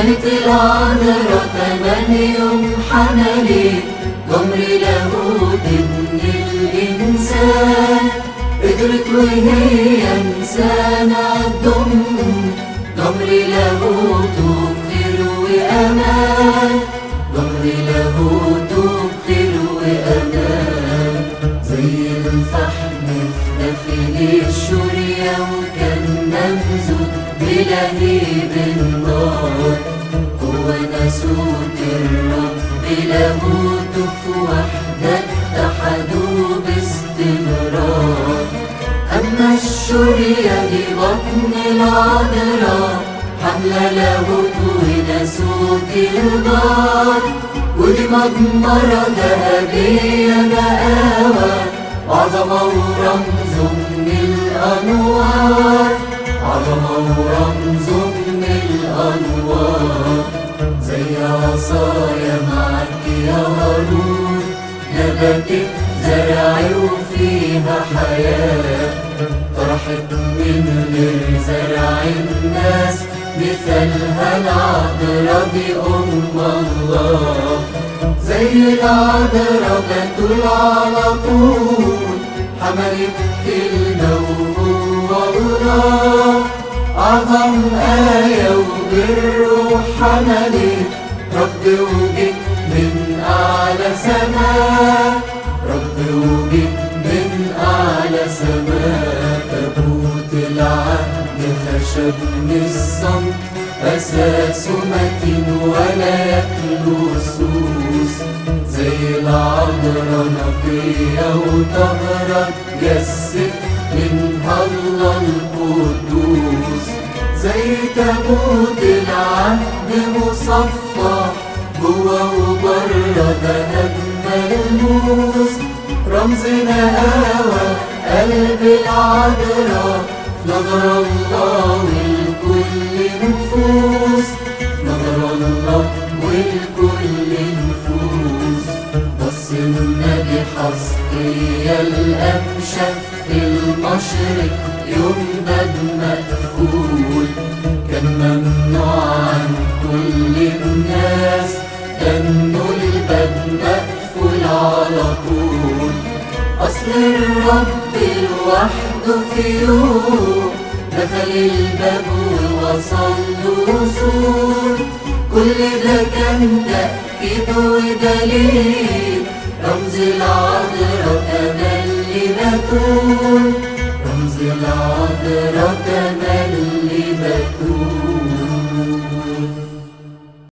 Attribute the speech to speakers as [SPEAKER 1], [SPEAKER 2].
[SPEAKER 1] قالت العذراء كمان يوم حملي ضمر لاهوت ابن الإنسان قدرت وهي إنسانة تضم ضمر لاهوت بخير وأمان ضمر لاهوت بخير وأمان زي الفحم في داخل الشورية وكان ممزوج بلهيب النار هو ناسوت الرب لاهوت في وحدة اتحدوا باستمرار أما الشورية دي بطن العذراء حملة لاهوت وناسوت النار ودي مضمرة ذهبية مقاوى عظمة ورمز من الأنوار عظمة ورمز من الأنوار زي عصايا معك يا هارون نبتت زرعي وفيها حياة طرحت من غير زرع الناس مثلها العذراء دي أم الله زي العذراء بتول على طول حملت كلمة وهو الله أعظم آية وبالروح حملت رب وجيت من أعلى سماء رب وجيت من أعلى سماء تابوت العهد خشب من الصمت أساسه متين ولا يكلو سوس زي العذراء نقية وطهرة جسد منها الله القدوس زي تابوت العهد مصفى جوا وبره ذهب ملموس رمز نقاوة قلب العذراء نظر الله لكل نفوس نظر الله ولكل نفوس بص النبي حسقيا الأمشف في المشرق يمدد مقفول كان ممنوع عن كل الناس لأنه الباب مقفول على طول أصل الرب لوحده في يوم دخل الباب ووصل له سور كل ده كان تأكيد ودليل رمز العذراء تملي بتول رمز العذراء تملي بتول